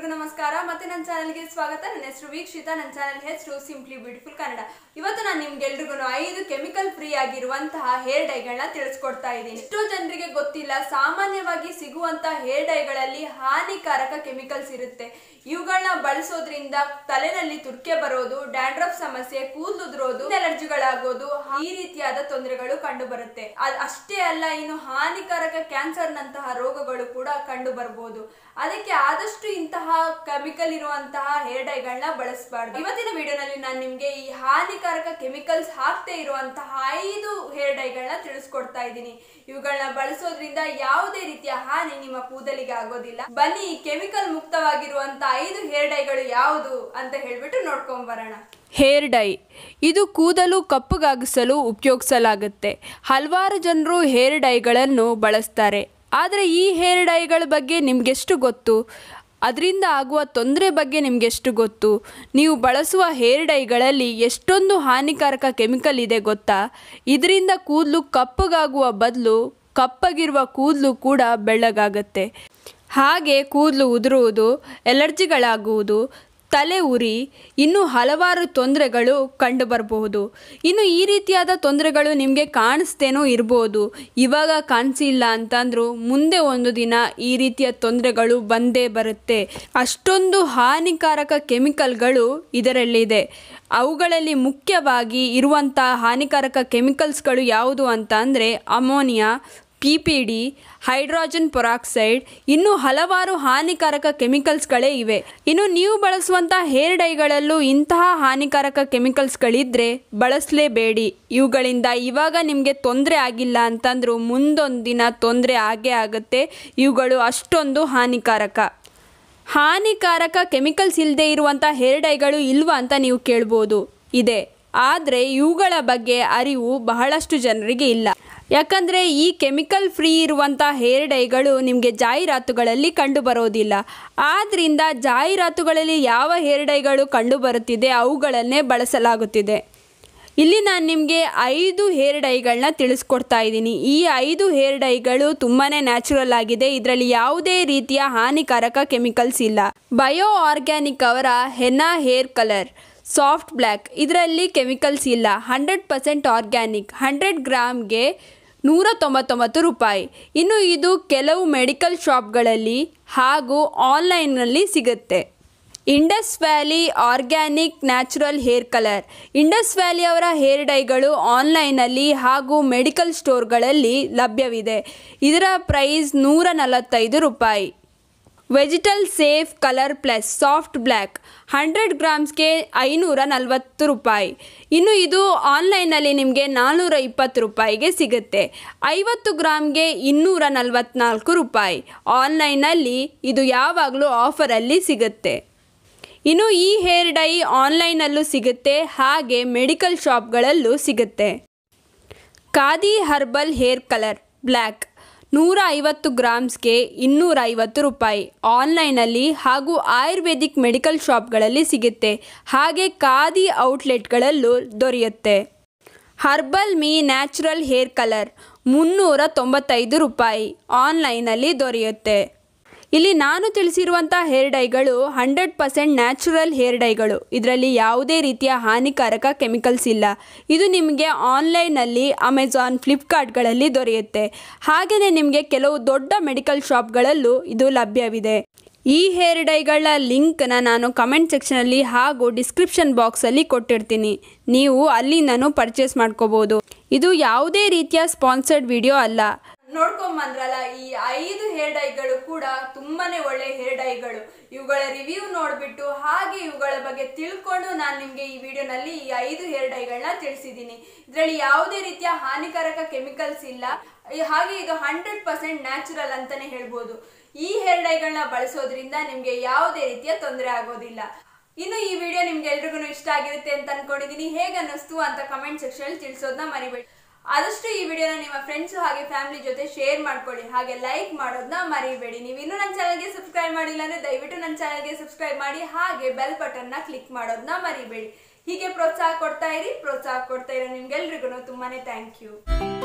ನಮಸ್ಕಾರ ಮತ್ತೆ ನನ್ನ ಚಾನಲ್ಗೆ ಸ್ವಾಗತ ನನ್ನ ಹೆಸರು ವೀಕ್ಷಿತ ನನ್ನ ಚಾನಲ್ ಹೆಸರು ಸಿಂಪ್ಲಿ ಬ್ಯೂಟಿಫುಲ್ ಕನ್ನಡ ಇವತ್ತು ನಾನು ನಿಮ್ಗೆಲ್ರಿಗೂ ಐದು ಕೆಮಿಕಲ್ ಫ್ರೀ ಆಗಿರುವಂತಹ ಹೇರ್ ಡೈಗಳನ್ನ ತಿಳಿಸ್ಕೊಡ್ತಾ ಇದ್ದೀನಿ ಎಷ್ಟೋ ಜನರಿಗೆ ಗೊತ್ತಿಲ್ಲ ಸಾಮಾನ್ಯವಾಗಿ ಸಿಗುವಂತಹ ಹೇರ್ ಡೈಗಳಲ್ಲಿ ಹಾನಿಕಾರಕ ಕೆಮಿಕಲ್ಸ್ ಇರುತ್ತೆ ಇವುಗಳನ್ನ ಬಳಸೋದ್ರಿಂದ ತಲೆನಲ್ಲಿ ತುರ್ಕೆ ಬರೋದು ಡ್ಯಾಂಡ್ರಫ್ ಸಮಸ್ಯೆ ಕೂದಲು ಉದುರೋದು ಅಲರ್ಜಿಗಳಾಗೋದು ಈ ರೀತಿಯಾದ ತೊಂದರೆಗಳು ಕಂಡು ಬರುತ್ತೆ ಅದ್ ಅಷ್ಟೇ ಅಲ್ಲ ಇನ್ನು ಹಾನಿಕಾರಕ ಕ್ಯಾನ್ಸರ್ ನಂತಹ ರೋಗಗಳು ಕೂಡ ಕಂಡು ಬರಬಹುದು ಅದಕ್ಕೆ ಆದಷ್ಟು ಇಂತಹ ಕೆಮಿಕಲ್ ಇರುವಂತಹ ಹೇರ್ ಡೈಗಳನ್ನ ಬಳಸಬಾರ್ದು ಇವತ್ತಿನ ವಿಡಿಯೋನಲ್ಲಿ ನಾನು ನಿಮ್ಗೆ ಈ ಹಾನಿಕಾರಕ ಕೆಮಿಕಲ್ಸ್ ಹಾಕ್ತಾ ಇರುವಂತಹ ಐದು ಹೇರ್ ಡೈಗಳನ್ನ ತಿಳಿಸ್ಕೊಡ್ತಾ ಇದ್ದೀನಿ ಇವುಗಳನ್ನ ಬಳಸೋದ್ರಿಂದ ಯಾವುದೇ ರೀತಿಯ ಹಾನಿ ನಿಮ್ಮ ಕೂದಲಿಗೆ ಆಗೋದಿಲ್ಲ ಬನ್ನಿ ಈ ಕೆಮಿಕಲ್ ಮುಕ್ತವಾಗಿರುವಂತ ಐದು ಹೇರ್ ಡೈಗಳು ಯಾವುದು ಅಂತ ಹೇಳ್ಬಿಟ್ಟು ನೋಡ್ಕೊಂಡ್ ಬರೋಣ ಹೇರ್ ಡೈ ಇದು ಕೂದಲು ಕಪ್ಪಗಾಗಿಸಲು ಉಪಯೋಗಿಸಲಾಗುತ್ತೆ ಹಲವಾರು ಜನರು ಹೇರ್ ಡೈಗಳನ್ನು ಬಳಸ್ತಾರೆ ಆದರೆ ಈ ಹೇರ್ ಡೈಗಳ ಬಗ್ಗೆ ನಿಮಗೆಷ್ಟು ಗೊತ್ತು ಅದರಿಂದ ಆಗುವ ತೊಂದರೆ ಬಗ್ಗೆ ನಿಮಗೆಷ್ಟು ಗೊತ್ತು ನೀವು ಬಳಸುವ ಹೇರ್ ಡೈಗಳಲ್ಲಿ ಎಷ್ಟೊಂದು ಹಾನಿಕಾರಕ ಕೆಮಿಕಲ್ ಇದೆ ಗೊತ್ತಾ ಇದರಿಂದ ಕೂದಲು ಕಪ್ಪಗಾಗುವ ಬದಲು ಕಪ್ಪಗಿರುವ ಕೂದಲು ಕೂಡ ಬೆಳ್ಳಗಾಗತ್ತೆ ಹಾಗೆ ಕೂದಲು ಉದುರುವುದು ಎಲರ್ಜಿಗಳಾಗುವುದು ತಲೆ ಉರಿ ಇನ್ನೂ ಹಲವಾರು ತೊಂದರೆಗಳು ಕಂಡುಬರಬಹುದು ಇನ್ನು ಈ ರೀತಿಯಾದ ತೊಂದರೆಗಳು ನಿಮಗೆ ಕಾಣಿಸ್ತೇನೋ ಇರ್ಬೋದು ಇವಾಗ ಕಾಣಿಸಿಲ್ಲ ಅಂತಂದ್ರೂ ಮುಂದೆ ಒಂದು ದಿನ ಈ ರೀತಿಯ ತೊಂದರೆಗಳು ಬಂದೇ ಬರುತ್ತೆ ಅಷ್ಟೊಂದು ಹಾನಿಕಾರಕ ಕೆಮಿಕಲ್ಗಳು ಇದರಲ್ಲಿದೆ ಅವುಗಳಲ್ಲಿ ಮುಖ್ಯವಾಗಿ ಇರುವಂಥ ಹಾನಿಕಾರಕ ಕೆಮಿಕಲ್ಸ್ಗಳು ಯಾವುದು ಅಂತ ಅಂದರೆ ammonia P P D hydrogen peroxide ಇನ್ನೂ ಹಲವಾರು ಹಾನಿಕಾರಕ ಕೆಮಿಕಲ್ಸ್ಗಳೇ ಇವೆ ಇನ್ನು ನೀವು ಬಳಸುವಂಥ ಹೇರ್ ಡೈಗಳಲ್ಲೂ ಇಂತಹ ಹಾನಿಕಾರಕ ಕೆಮಿಕಲ್ಸ್ಗಳಿದ್ದರೆ ಬಳಸಲೇಬೇಡಿ ಇವುಗಳಿಂದ ಇವಾಗ ನಿಮಗೆ ತೊಂದರೆ ಆಗಿಲ್ಲ ಅಂತಂದ್ರೂ ಮುಂದೊಂದು ದಿನ ತೊಂದರೆ ಆಗೇ ಆಗುತ್ತೆ ಇವುಗಳು ಅಷ್ಟೊಂದು ಹಾನಿಕಾರಕ ಹಾನಿಕಾರಕ ಕೆಮಿಕಲ್ಸ್ ಇಲ್ಲದೆ ಇರುವಂಥ ಹೇರ್ ಡೈಗಳು ಇಲ್ವಾ ಅಂತ ನೀವು ಕೇಳ್ಬೋದು ಇದೆ ಆದರೆ ಇವುಗಳ ಬಗ್ಗೆ ಅರಿವು ಬಹಳಷ್ಟು ಜನರಿಗೆ ಇಲ್ಲ ಯಾಕಂದರೆ ಈ ಕೆಮಿಕಲ್ ಫ್ರೀ ಇರುವಂಥ ಹೇರ್ ಡೈಗಳು ನಿಮಗೆ ಜಾಹೀರಾತುಗಳಲ್ಲಿ ಕಂಡು ಬರೋದಿಲ್ಲ ಆದ್ದರಿಂದ ಜಾಹೀರಾತುಗಳಲ್ಲಿ ಯಾವ ಹೇರ್ ಡೈಗಳು ಕಂಡು ಬರುತ್ತಿದೆ ಅವುಗಳನ್ನೇ ಬಳಸಲಾಗುತ್ತಿದೆ ಇಲ್ಲಿ ನಾನು ನಿಮಗೆ ಐದು ಹೇರ್ ಡೈಗಳನ್ನ ತಿಳಿಸ್ಕೊಡ್ತಾ ಇದ್ದೀನಿ ಈ ಐದು ಹೇರ್ ಡೈಗಳು ತುಂಬಾ ನ್ಯಾಚುರಲ್ ಆಗಿದೆ ಇದರಲ್ಲಿ ಯಾವುದೇ ರೀತಿಯ ಹಾನಿಕಾರಕ ಕೆಮಿಕಲ್ಸ್ ಇಲ್ಲ ಬಯೋ ಆರ್ಗ್ಯಾನಿಕ್ ಅವರ henna hair colour soft black ಇದರಲ್ಲಿ ಕೆಮಿಕಲ್ಸ್ ಇಲ್ಲ ಹಂಡ್ರೆಡ್ ಪರ್ಸೆಂಟ್ ಆರ್ಗ್ಯಾನಿಕ್ ಹಂಡ್ರೆಡ್ ಗ್ರಾಮ್ಗೆ ನೂರ ತೊಂಬತ್ತೊಂಬತ್ತು ರೂಪಾಯಿ ಇನ್ನು ಇದು ಕೆಲವು ಮೆಡಿಕಲ್ ಶಾಪ್ಗಳಲ್ಲಿ ಹಾಗೂ ಆನ್ಲೈನ್ನಲ್ಲಿ ಸಿಗುತ್ತೆ Indus valley organic natural hair colour Indus valley ಅವರ ಹೇರ್ ಡೈಗಳು ಆನ್ಲೈನಲ್ಲಿ ಹಾಗೂ ಮೆಡಿಕಲ್ ಸ್ಟೋರ್ಗಳಲ್ಲಿ ಲಭ್ಯವಿದೆ ಇದರ ಪ್ರೈಸ್ ನೂರ ನಲವತ್ತೈದು ರೂಪಾಯಿ vegetal safe colour plus soft black hundred ಗ್ರಾಮ್ಸ್ಗೆ ಐನೂರ ನಲವತ್ತು ರೂಪಾಯಿ ಇನ್ನು ಇದು ಆನ್ಲೈನಲ್ಲಿ ನಿಮಗೆ ನಾನ್ನೂರ ಇಪ್ಪತ್ತು ರೂಪಾಯಿಗೆ ಸಿಗುತ್ತೆ ಐವತ್ತು ಗ್ರಾಮ್ಗೆ ಇನ್ನೂರ ನಲವತ್ನಾಲ್ಕು ರೂಪಾಯಿ ಆನ್ಲೈನಲ್ಲಿ ಇದು ಯಾವಾಗಲೂ ಆಫರಲ್ಲಿ ಸಿಗುತ್ತೆ ಇನ್ನು ಈ ಹೇರ್ ಡೈ ಆನ್ಲೈನಲ್ಲೂ ಸಿಗುತ್ತೆ ಹಾಗೆ ಮೆಡಿಕಲ್ ಶಾಪ್ಗಳಲ್ಲೂ ಸಿಗುತ್ತೆ khadi herbal hair colour black ನೂರ ಐವತ್ತು ಗ್ರಾಮ್ಸ್ಗೆ ಇನ್ನೂರ ಐವತ್ತು ರೂಪಾಯಿ ಆನ್ಲೈನಲ್ಲಿ ಹಾಗೂ ಆಯುರ್ವೇದಿಕ್ ಮೆಡಿಕಲ್ ಶಾಪ್ಗಳಲ್ಲಿ ಸಿಗುತ್ತೆ ಹಾಗೆ ಖಾದಿ ಔಟ್ಲೆಟ್ಗಳಲ್ಲೂ ದೊರೆಯುತ್ತೆ herbal me natural hair colour ಮುನ್ನೂರ ತೊಂಬತ್ತೈದು ರೂಪಾಯಿ ಆನ್ಲೈನಲ್ಲಿ ದೊರೆಯುತ್ತೆ ಇಲ್ಲಿ ನಾನು ತಿಳಿಸಿರುವಂಥ ಹೇರ್ ಡೈಗಳು ಹಂಡ್ರೆಡ್ ಪರ್ಸೆಂಟ್ ನ್ಯಾಚುರಲ್ ಹೇರ್ ಡೈಗಳು ಇದರಲ್ಲಿ ಯಾವುದೇ ರೀತಿಯ ಹಾನಿಕಾರಕ ಕೆಮಿಕಲ್ಸ್ ಇಲ್ಲ ಇದು ನಿಮಗೆ ಆನ್ಲೈನಲ್ಲಿ ಅಮೆಜಾನ್ ಫ್ಲಿಪ್ಕಾರ್ಟ್ಗಳಲ್ಲಿ ದೊರೆಯುತ್ತೆ ಹಾಗೆಯೇ ನಿಮಗೆ ಕೆಲವು ದೊಡ್ಡ ಮೆಡಿಕಲ್ ಶಾಪ್ಗಳಲ್ಲೂ ಇದು ಲಭ್ಯವಿದೆ ಈ ಹೇರ್ ಡೈಗಳ ಲಿಂಕ್ನ ನಾನು ಕಮೆಂಟ್ ಸೆಕ್ಷನಲ್ಲಿ ಹಾಗೂ ಡಿಸ್ಕ್ರಿಪ್ಷನ್ ಬಾಕ್ಸಲ್ಲಿ ಕೊಟ್ಟಿರ್ತೀನಿ ನೀವು ಅಲ್ಲಿಂದನೂ ಪರ್ಚೇಸ್ ಮಾಡ್ಕೋಬೋದು ಇದು ಯಾವುದೇ ರೀತಿಯ ಸ್ಪಾನ್ಸರ್ಡ್ ವಿಡಿಯೋ ಅಲ್ಲ ನೋಡ್ಕೊಂಬಂದ್ರಲ್ಲ ಈ ಐದು ಹೇರ್ ಡೈಗಳು ಕೂಡ ತುಂಬಾನೇ ಒಳ್ಳೆ ಹೇರ್ ಡೈಗಳು ಇವುಗಳ ರಿವ್ಯೂ ನೋಡ್ಬಿಟ್ಟು ಹಾಗೆ ಇವುಗಳ ಬಗ್ಗೆ ತಿಳ್ಕೊಂಡು ನಾನು ನಿಮ್ಗೆ ಈ ವಿಡಿಯೋನಲ್ಲಿ ಈ ಐದು ಹೇರ್ ಡೈಗಳನ್ನ ತಿಳಿಸಿದ್ದೀನಿ ಇದರಲ್ಲಿ ಯಾವುದೇ ರೀತಿಯ ಹಾನಿಕಾರಕ ಕೆಮಿಕಲ್ಸ್ ಇಲ್ಲ ಈ- ಹಾಗೆ ಇದು ಹಂಡ್ರೆಡ್ ಪರ್ಸೆಂಟ್ ನ್ಯಾಚುರಲ್ ಅಂತಾನೆ ಹೇಳ್ಬೋದು ಈ ಹೇರ್ ಡೈಗಳನ್ನ ಬಳಸೋದ್ರಿಂದ ನಿಮ್ಗೆ ಯಾವುದೇ ರೀತಿಯ ತೊಂದರೆ ಆಗೋದಿಲ್ಲ ಇನ್ನು ಈ ವಿಡಿಯೋ ನಿಮ್ಗೆ ಎಲ್ರಿಗೂ ಇಷ್ಟ ಆಗಿರುತ್ತೆ ಅಂತ ಅನ್ಕೊಂಡಿದೀನಿ ಹೇಗೆ ಅನ್ನಿಸ್ತು ಅಂತ ಕಮೆಂಟ್ ಸೆಕ್ಷನ್ ತಿಳಿಸೋದನ್ನ ಮರಿಬೇಡಿ ಆದಷ್ಟು ಈ ವಿಡಿಯೋನ ನಿಮ್ಮ ಫ್ರೆಂಡ್ಸ್ ಹಾಗೆ ಫ್ಯಾಮಿಲಿ ಜೊತೆ ಶೇರ್ ಮಾಡ್ಕೊಳ್ಳಿ ಹಾಗೆ ಲೈಕ್ ಮಾಡೋದನ್ನ ಮರಿಬೇಡಿ ನೀವು ಇನ್ನೂ ನನ್ನ ಚಾನಲ್ಗೆ ಸಬ್ಸ್ಕ್ರೈಬ್ ಮಾಡಿಲ್ಲ ಅಂದ್ರೆ ದಯವಿಟ್ಟು ನನ್ನ ಚಾನಲ್ಗೆ ಸಬ್ಸ್ಕ್ರೈಬ್ ಮಾಡಿ ಹಾಗೆ ಬೆಲ್ ಬಟನ್ ನ ಕ್ಲಿಕ್ ಮಾಡೋದನ್ನ ಮರಿಬೇಡಿ ಹೀಗೆ ಪ್ರೋತ್ಸಾಹ ಕೊಡ್ತಾ ಇರಿ ಪ್ರೋತ್ಸಾಹ ಕೊಡ್ತಾ ಇರೋ ನಿಮ್ಗೆಲ್ರಿಗೂ ತುಂಬಾನೇ ಥ್ಯಾಂಕ್ ಯು